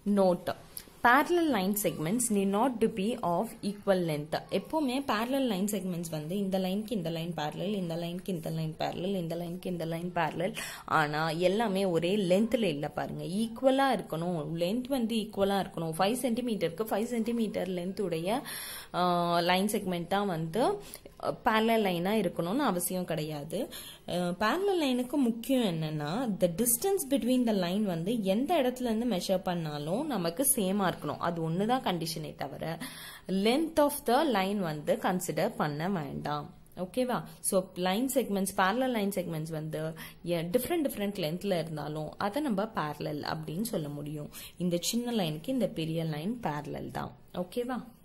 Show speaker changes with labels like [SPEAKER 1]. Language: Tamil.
[SPEAKER 1] note parallel line segments need not to be of equal length எப்பவுமே parallel line segments வந்து இந்த லைனுக்கு இந்த லைன் parallel இந்த லைனுக்கு இந்த லைன் parallel இந்த லைனுக்கு இந்த லைன் parallel ஆனா எல்லாமே ஒரே லென்த்ல இல்ல பாருங்க ஈக்குவலா இருக்கணும் லென்த் வந்து ஈக்குவலா இருக்கணும் ஃபைவ் சென்டிமீட்டருக்கு ஃபைவ் சென்டிமீட்டர் லென்த் உடைய லைன் செக்மெண்ட் தான் வந்து பேரலல் லைனா இருக்கணும்னு அவசியம் கிடையாது பேரலல் லைனுக்கு முக்கியம் என்னன்னா the distance between the line வந்து எந்த இடத்துல இருந்து மெஷர் பண்ணாலும் நமக்கு சேமா இருக்கணும் அது ஒண்ணுதான் கண்டிஷனே தவிர லென்த் ஆஃப் த லைன் வந்து கன்சிடர் பண்ண வேண்டாம் ஓகேவா so line segments parallel line segments வந்து டிஃப்ரெண்ட் டிஃப்ரெண்ட் லென்த்ல இருந்தாலும் அதை நம்ம பேரலல் அப்படின்னு சொல்ல முடியும் இந்த சின்ன லைனுக்கு இந்த பெரிய லைன் பேரலல் தான் ஓகேவா